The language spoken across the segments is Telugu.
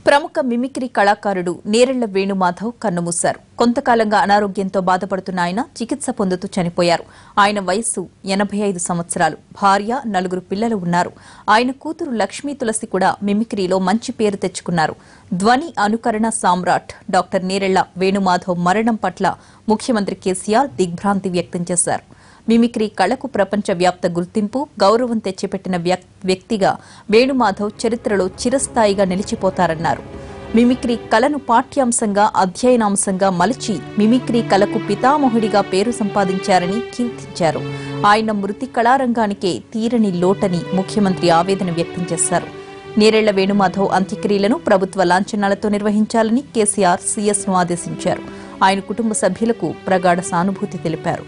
ప్రముఖ మిమిక్రీ కళాకారుడు నేరెళ్ల వేణుమాధవ్ కన్నుమూశారు కొంతకాలంగా అనారోగ్యంతో బాధపడుతున్న ఆయన చికిత్స పొందుతూ చనిపోయారు ఆయన వయస్సు ఎనభై ఐదు సంవత్సరాలు భార్య నలుగురు పిల్లలు ఉన్నారు ఆయన కూతురు లక్ష్మీ తులసి కూడా మిమిక్రీలో మంచి పేరు తెచ్చుకున్నారు ధ్వని అనుకరణ సామ్రాట్ డాక్టర్ నేరెళ్ల వేణుమాధవ్ మరణం పట్ల ముఖ్యమంత్రి కేసీఆర్ దిగ్భ్రాంతి వ్యక్తం చేశారు మిమిక్రీ కళకు ప్రపంచవ్యాప్త గుర్తింపు గౌరవం తెచ్చిపెట్టిన వ్యక్- వ్యక్తిగా వేణుమాధవ్ చరిత్రలో చిరస్థాయిగా నిలిచిపోతారన్నారు మిమిక్రీ కళను పాఠ్యాంశంగా అధ్యయనాంశంగా మలిచి మిమిక్రీ కళకు పితామహుడిగా పేరు సంపాదించారని కీర్తించారు ఆయన మృతి కళారంగానికే తీరని లోటని ముఖ్యమంత్రి ఆవేదన వ్యక్తం చేశారు నేరెళ్ల వేణుమాధవ్ అంత్యక్రియలను ప్రభుత్వ లాంఛనాలతో నిర్వహించాలని కేసీఆర్ సీఎస్ను ఆదేశించారు ఆయన కుటుంబ సభ్యులకు ప్రగాఢ సానుభూతి తెలిపారు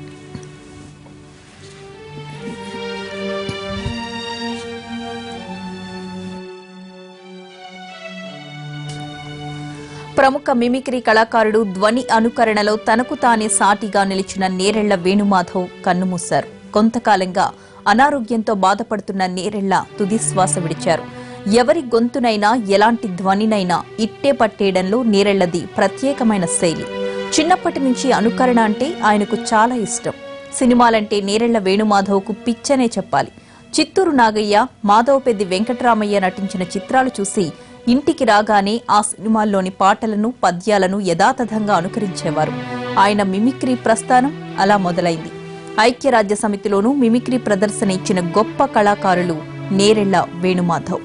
ప్రముఖ మిమిక్రీ కళాకారుడు ధ్వని అనుకరణలో తనకు తానే సాటిగా నిలిచిన నేరెళ్ల వేణుమాధవ్ కన్నుమూశారు కొంతకాలంగా అనారోగ్యంతో బాధపడుతున్న నేరెళ్ల తుది శ్వాస విడిచారు ఎవరి గొంతునైనా ఎలాంటి ధ్వనినైనా ఇట్టే పట్టేయడంలో నేరెళ్లది ప్రత్యేకమైన శైలి చిన్నప్పటి నుంచి అనుకరణ అంటే ఆయనకు చాలా ఇష్టం సినిమాలంటే నేరెళ్ల వేణుమాధవ్కు పిచ్చనే చెప్పాలి చిత్తూరు నాగయ్య మాధవపెద్ది వెంకటరామయ్య నటించిన చిత్రాలు చూసి ఇంటికి రాగానే ఆ సినిమాల్లోని పాటలను పద్యాలను యథాతథంగా అనుకరించేవారు ఆయన మిమిక్రీ ప్రస్థానం అలా మొదలైంది ఐక్యరాజ్య సమితిలోనూ మిమిక్రీ ప్రదర్శన ఇచ్చిన గొప్ప కళాకారులు నేరెళ్ల వేణుమాధవ్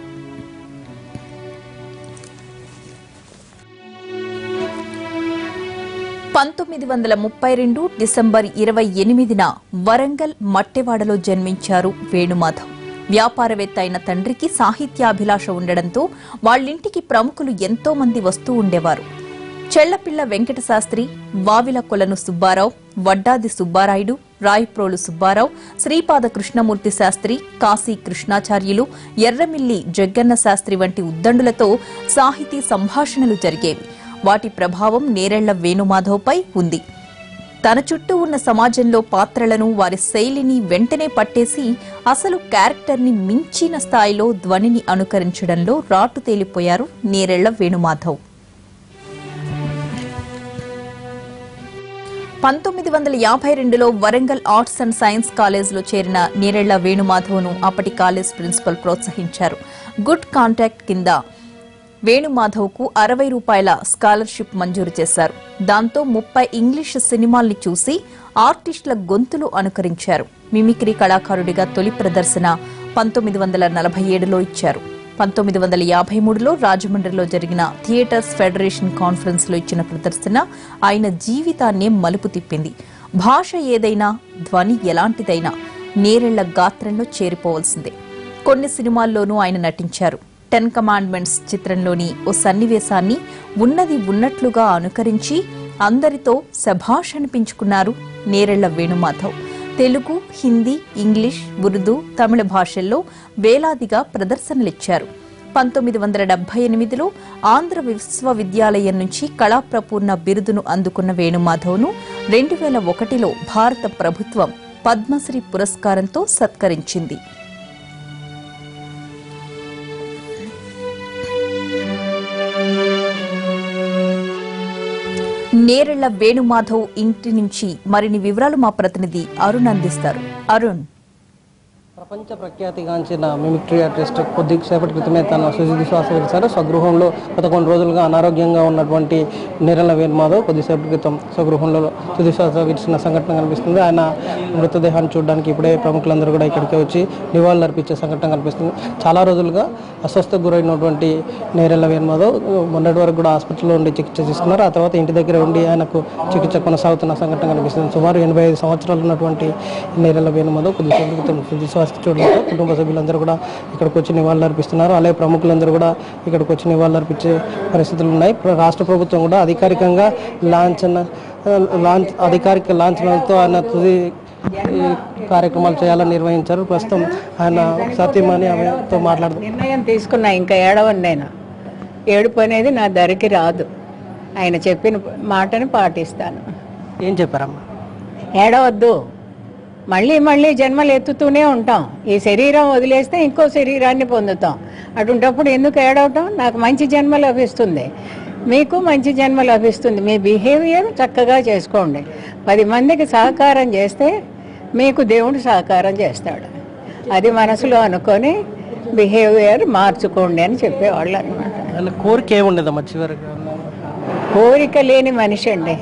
పంతొమ్మిది వందల ముప్పై రెండు డిసెంబర్ ఇరవై ఎనిమిదిన వరంగల్ మట్టెవాడలో జన్మించారు వేణుమాధవ్ వ్యాపారవేత్త అయిన తండ్రికి సాహిత్యాభిలాష ఉండడంతో వాళ్ళింటికి ప్రముఖులు ఎంతో మంది వస్తూ ఉండేవారు చెళ్లపిళ్ల వెంకట శాస్త్రి వావిల కొలను సుబ్బారావు వడ్డాది సుబ్బారాయుడు రాయప్రోలు సుబ్బారావు శ్రీపాద కృష్ణమూర్తి శాస్త్రి కాశీ కృష్ణాచార్యులు ఎర్రమిల్లి జగ్గన్న శాస్త్రి వంటి ఉద్దండులతో సాహితీ సంభాషణలు జరిగేవి వాటి ప్రభావం నేరెళ్ల వేణుమాధవ్పై ఉంది తన చుట్టూ ఉన్న సమాజంలో పాత్రలను వారి శైలిని వెంటనే పట్టేసి అసలు క్యారెక్టర్ని మించిన స్థాయిలో ధ్వనిని అనుకరించడంలో రాటు తేలిపోయారు నేరెళ్ల వేణుమాధవ్ పంతొమ్మిది వందల యాభై రెండులో వరంగల్ ఆర్ట్స్ అండ్ సైన్స్ కాలేజ్లో చేరిన నేరెళ్ల వేణుమాధవ్ను అప్పటి కాలేజ్ ప్రిన్సిపల్ ప్రోత్సహించారు గుడ్ కాంటాక్ట్ కింద వేణుమాధవ్కు అరవై రూపాయల స్కాలర్షిప్ మంజూరు చేశారు దాంతో ముప్పై ఇంగ్లీష్ సినిమాల్ని చూసి ఆర్టిస్టుల గొంతులు అనుకరించారు మిమిక్రీ కళాకారుడిగా తొలి ప్రదర్శన పంతొమ్మిది వందల నలభై ఏడులో ఇచ్చారు పంతొమ్మిది వందల యాభై మూడులో రాజమండ్రిలో జరిగిన థియేటర్స్ ఫెడరేషన్ కాన్ఫరెన్స్ లో ఇచ్చిన ప్రదర్శన ఆయన జీవితాన్నే మలుపు తిప్పింది భాష ఏదైనా ధ్వని ఎలాంటిదైనా నేరెళ్ల గాత్రంలో చేరిపోవలసిందే కొన్ని సినిమాల్లోనూ ఆయన నటించారు టెన్ కమాండ్మెంట్స్ చిత్రంలోని ఓ సన్నివేశాన్ని ఉన్నది ఉన్నట్లుగా అనుకరించి అందరితో శభాష్ అనిపించుకున్నారు నేరెళ్ల వేణుమాధవ్ తెలుగు హిందీ ఇంగ్లీష్ ఉర్దూ తమిళ భాషల్లో వేలాదిగా ప్రదర్శనలిచ్చారు పంతొమ్మిది వందల డెబ్బై ఎనిమిదిలో ఆంధ్ర విశ్వవిద్యాలయం నుంచి కళాప్రపూర్ణ బిరుదును అందుకున్న వేణుమాధవ్ను రెండు వేల ఒకటిలో భారత ప్రభుత్వం పద్మశ్రీ పురస్కారంతో సత్కరించింది నేరెళ్ల వేణుమాధవ్ ఇంటి నుంచి మరిన్ని వివరాలు మా ప్రతినిధి అరుణ్ అందిస్తారు అరుణ్ ప్రపంచ ప్రఖ్యాతిగాంచిన మిమిక్రీ ఆర్టిస్ట్ కొద్దిసేపటి క్రితమే తన సుజిది శ్వాస విడిచారు స్వగృహంలో గత కొన్ని రోజులుగా అనారోగ్యంగా ఉన్నటువంటి నిరల వేణుమాధవ్ కొద్దిసేపటి క్రితం స్వగృహంలో తుది శ్వాస విడిచిన సంఘటన కనిపిస్తుంది ఆయన మృతదేహాన్ని చూడడానికి ఇప్పుడే ప్రముఖులందరూ కూడా ఇక్కడికి వచ్చి నివాళులు అర్పించే సంఘటన కనిపిస్తుంది చాలా రోజులుగా అస్వస్థకు గురైనటువంటి నేరెళ్ల వేణుమాధవ్ మొన్నటి వరకు కూడా హాస్పిటల్లో ఉండి చికిత్స తీసుకున్నారు ఆ తర్వాత ఇంటి దగ్గర ఉండి ఆయనకు చికిత్స కొనసాగుతున్న సంఘటన కనిపిస్తుంది సుమారు ఎనభై ఐదు సంవత్సరాలు ఉన్నటువంటి నేరెళ్ల వేణుమాధవ్ కొద్దిసేపటి క్రితం తుది శ్వాస చూడడంతో కుటుంబ సభ్యులందరూ కూడా ఇక్కడికి వచ్చి నివాళులు అర్పిస్తున్నారు అలాగే ప్రముఖులందరూ కూడా ఇక్కడికి వచ్చి నివాళులు అర్పించే పరిస్థితులు ఉన్నాయి ప్ర- రాష్ట్ర ప్రభుత్వం కూడా అధికారికంగా లాంఛన లాంచ్ అధికారిక లాంఛనాలతో ఆయన తుది ఈ కార్యక్రమాలు చేయాలని నిర్వహించారు ప్రస్తుతం ఆయన సత్యమని ఆమెతో మాట్లాడుతూ నిర్ణయం తీసుకున్నా ఇంకా ఏడవని నేను ఏడుపు అనేది నా దరికి రాదు ఆయన చెప్పిన మాటని పాటిస్తాను ఏం చెప్పారమ్మా ఏడవద్దు మళ్ళీ మళ్ళీ జన్మలు ఎత్తుతూనే ఉంటాం ఈ శరీరం వదిలేస్తే ఇంకో శరీరాన్ని పొందుతాం అటుంటప్పుడు ఎందుకు ఏడవటం నాకు మంచి జన్మ లభిస్తుంది మీకు మంచి జన్మ లభిస్తుంది మీ బిహేవియర్ చక్కగా చేసుకోండి పది మందికి సహకారం చేస్తే మీకు దేవుడు సహకారం చేస్తాడు అది మనసులో అనుకొని బిహేవియర్ మార్చుకోండి అని చెప్పేవాళ్ళు అనమాట ఆయన కోరిక ఏముండేదమ్మా చివరికి కోరిక లేని మనిషి అండి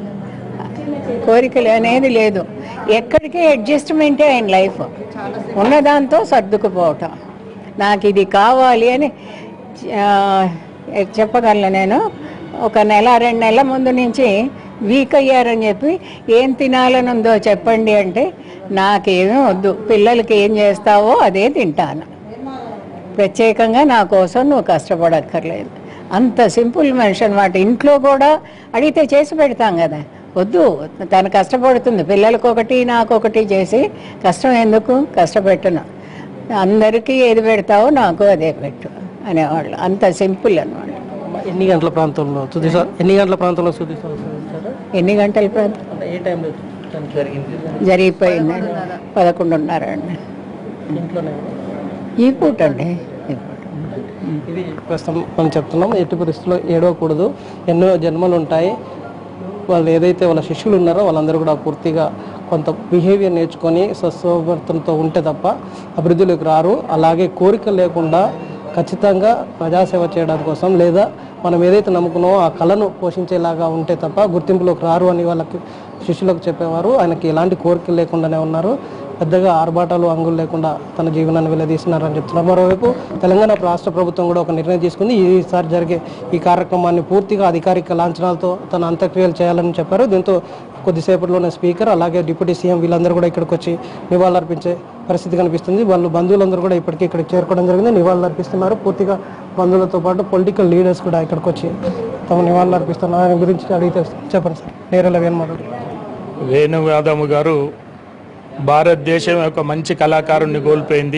కోరికలు అనేది లేదు ఎక్కడికి అడ్జస్ట్మెంటే ఆయన లైఫ్ ఉన్నదాంతో సర్దుకుపోవటం నాకు ఇది కావాలి అని ఆ, చెప్పగలను నేను ఒక నెల రెండు నెలల ముందు నుంచి వీక్ అయ్యారని చెప్పి ఏం తినాలని ఉందో చెప్పండి అంటే నాకేమీ వద్దు పిల్లలకి ఏం చేస్తావో అదే తింటాను ప్రత్యేకంగా నా కోసం నువ్వు కష్టపడక్కర్లేదు అంత సింపుల్ మనిషి అనమాట ఇంట్లో కూడా అడిగితే చేసి పెడతాం కదా వద్దు తను కష్టపడుతుంది పిల్లలకి ఒకటి నాకు ఒకటి చేసి కష్టం ఎందుకు కష్టపెట్టను అందరికీ ఏది పెడతావో నాకు అదే పెట్టు అనేవాళ్ళు అంత సింపుల్ అనమాట ఎన్ని గంటల ప్రాంతంలో తుది స- ఎన్ని గంటల ప్రాంతంలో తుది సంవత్సరం ఎన్ని గంటల ప్రాంతం అంటే ఏ టైంలో జరిగింది జరిగిపోయింది పదకొండున్నర అండి ఇంట్లోనే ఈ పూట అండి ఈ పూట ఇది ప్రస్తుతం మనం చెప్తున్నాం ఎట్టి పరిస్థితుల్లో ఏడవకూడదు ఎన్నో జన్మలు ఉంటాయి వాళ్ళు ఏదైతే వాళ్ళ శిష్యులు ఉన్నారో వాళ్ళందరూ కూడా పూర్తిగా కొంత బిహేవియర్ నేర్చుకొని స్వస్వవర్తనతో ఉంటే తప్ప అభివృద్ధిలోకి రారు అలాగే కోరిక లేకుండా ఖచ్చితంగా ప్రజాసేవ చేయడం కోసం లేదా మనం ఏదైతే నమ్ముకున్నామో ఆ కళను పోషించేలాగా ఉంటే తప్ప గుర్తింపులోకి రారు అని వాళ్ళకి శిష్యులకు చెప్పేవారు ఆయనకి ఎలాంటి కోరికలు లేకుండానే ఉన్నారు పెద్దగా ఆర్భాటాలు అంగులు లేకుండా తన జీవనాన్ని వెల్లదీస్తున్నారని చెప్తున్నారు మరోవైపు తెలంగాణ రాష్ట్ర ప్రభుత్వం కూడా ఒక నిర్ణయం తీసుకుంది ఈసారి జరిగే ఈ కార్యక్రమాన్ని పూర్తిగా అధికారిక లాంఛనాలతో తన అంత్యక్రియలు చేయాలని చెప్పారు దీంతో కొద్దిసేపట్లోనే స్పీకర్ అలాగే డిప్యూటీ సీఎం వీళ్ళందరూ కూడా ఇక్కడికి వచ్చి నివాళులర్పించే పరిస్థితి కనిపిస్తుంది వాళ్ళు బంధువులందరూ కూడా ఇప్పటికీ ఇక్కడికి చేరుకోవడం జరిగింది నివాళులు అర్పిస్తున్నారు పూర్తిగా బంధువులతో పాటు పొలిటికల్ లీడర్స్ కూడా ఇక్కడికి వచ్చి తమ నివాళులు అర్పిస్తున్నారు ఆయన గురించి అడిగితే చెప్పండి సార్ నేరేల వేణుమాధవ్ వేణుగాదము గారు భారతదేశం యొక్క మంచి కళాకారుణ్ణి కోల్పోయింది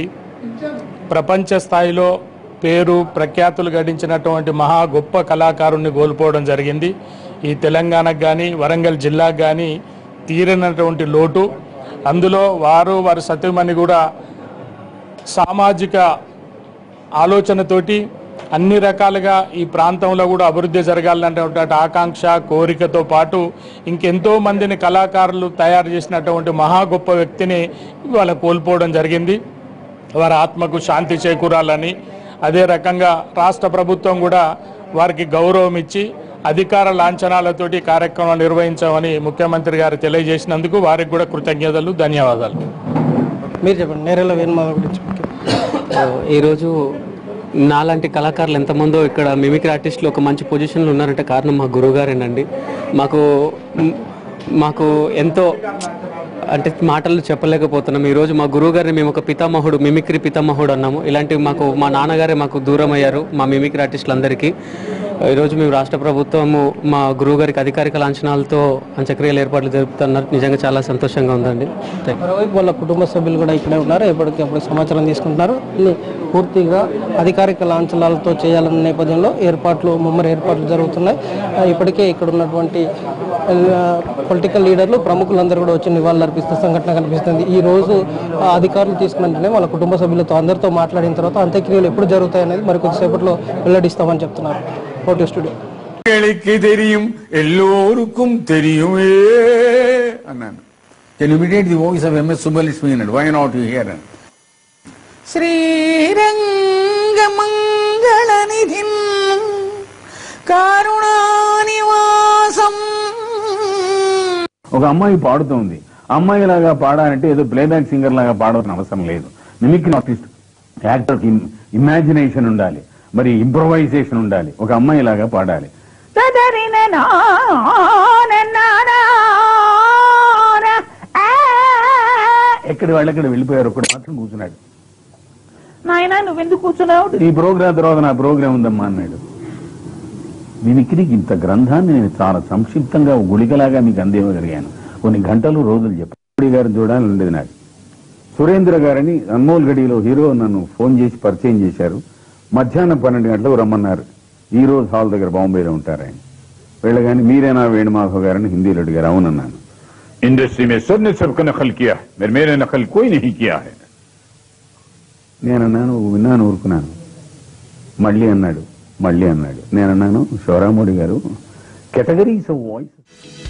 ప్రపంచ స్థాయిలో పేరు ప్రఖ్యాతులు గడించినటువంటి మహా గొప్ప కళాకారుణ్ణి కోల్పోవడం జరిగింది ఈ తెలంగాణకు కానీ వరంగల్ జిల్లాకు కానీ తీరనటువంటి లోటు అందులో వారు వారి సతీమణి కూడా సామాజిక ఆలోచనతోటి అన్ని రకాలుగా ఈ ప్రాంతంలో కూడా అభివృద్ధి జరగాలన్నటువంటి ఆకాంక్ష కోరికతో పాటు ఇంకెంతో మందిని కళాకారులు తయారు చేసినటువంటి మహా గొప్ప వ్యక్తిని ఇవాళ కోల్పోవడం జరిగింది వారి ఆత్మకు శాంతి చేకూరాలని అదే రకంగా రాష్ట్ర ప్రభుత్వం కూడా వారికి గౌరవం ఇచ్చి అధికార లాంఛనాలతోటి కార్యక్రమాలు నిర్వహించామని ముఖ్యమంత్రి గారు తెలియజేసినందుకు వారికి కూడా కృతజ్ఞతలు ధన్యవాదాలు మీరు చెప్పండి నేరేల వేణుమాధవ్ గురించి ఈరోజు నాలాంటి కళాకారులు ఎంతమందో ఇక్కడ మిమిక్రీ ఆర్టిస్టులు ఒక మంచి పొజిషన్లో ఉన్నారంటే కారణం మా గురువుగారేనండి మాకు మ్, మాకు ఎంతో అంటే మాటలు చెప్పలేకపోతున్నాం ఈరోజు మా గురువుగారిని మేము ఒక పితామహుడు మిమిక్రీ పితామహుడు అన్నాము ఇలాంటివి మాకు మా నాన్నగారే మాకు దూరం అయ్యారు మా మిమిక్రీ ఆర్టిస్టులందరికీ ఈరోజు మేము రాష్ట్ర ప్రభుత్వము మా గురువుగారికి అధికారిక లాంఛనాలతో అంత్యక్రియలు ఏర్పాట్లు జరుపుతున్నారు నిజంగా చాలా సంతోషంగా ఉందండి థ్యాంక్ యూ. మరోవైపు వాళ్ళ కుటుంబ సభ్యులు కూడా ఇక్కడే ఉన్నారు ఎప్పటికప్పుడు సమాచారం తీసుకుంటున్నారు ఇది పూర్తిగా అధికారిక లాంఛనాలతో చేయాలన్న నేపథ్యంలో ఏర్పాట్లు ముమ్మరి ఏర్పాట్లు జరుగుతున్నాయి ఆ, ఇప్పటికే ఇక్కడ ఉన్నటువంటి పొలిటికల్ లీడర్లు ప్రముఖులందరూ కూడా వచ్చి నివాళులు అర్పిస్తున్న సంఘటన కనిపిస్తుంది ఈ రోజు ఆ అధికారులు తీసుకున్నట్టునే వాళ్ళ కుటుంబ సభ్యులతో అందరితో మాట్లాడిన తర్వాత అంత్యక్రియలు ఎప్పుడు జరుగుతాయి అనేది మరి కొద్దిసేపట్లో వెల్లడిస్తామని చెప్తున్నారు ఫోటో స్టూడియో மக்களுக்கு தெரியும் எல்லோருக்கும் தெரியுமே అన్నాను can imitate the voice of MS Subbulakshmi అన్నాడు వై నాట్ యూ హియర్ అని శ్రీరంగమంగళనిధిం కారుణానివాసం ఒక అమ్మాయి పాడుతోంది అమ్మాయి లాగా పాడాలంటే ఏదో ప్లేబ్యాక్ సింగర్ లాగా పాడవలసిన అవసరం లేదు మిమిక్రీ ఆర్టిస్ట్ యాక్టర్ ఇమాజినేషన్ ఉండాలి మరి ఇంప్రొవైజేషన్ ఉండాలి ఒక అమ్మాయి లాగా పాడాలి ఎక్కడి వాళ్ళెక్కడ వెళ్ళిపోయారు ఒకటి మాత్రం కూర్చున్నాడు నాయన నువ్వెందుకు కూర్చున్నావు ఈ ప్రోగ్రాం తర్వాత నా ప్రోగ్రాం ఉందమ్మా అన్నాడు మిమిక్రీకి ఇంత గ్రంథాన్ని నేను చాలా సంక్షిప్తంగా ఒక గుళికలాగా మీకు అందివ్వగలిగాను కొన్ని గంటలు రోజులు చెప్పి గారిని చూడాలని ఉండేది నాకు సురేంద్ర గారని అన్మోల్ గడిలో హీరో నన్ను ఫోన్ చేసి పరిచయం చేశారు మధ్యాహ్నం పన్నెండు గంటలకు రమ్మన్నారు ఈ రోజు హాల్ దగ్గర బాంబేలో ఉంటారు ఆయన వెళ్ళగాని మీరేనా వేణుమాధవ్ గారని హిందీలో అడిగారు అవునన్నాను इंडस्ट्री में सबने सबका नकल किया है मेरे मेरे नकल कोई नहीं किया है నేనన్నాను విన్నాను ఊరుకున్నాను మళ్ళీ అన్నాడు మళ్ళీ అన్నాడు నేను అన్నాను శివరామూడి గారు కేటగిరీస్ ఆఫ్ వాయిస్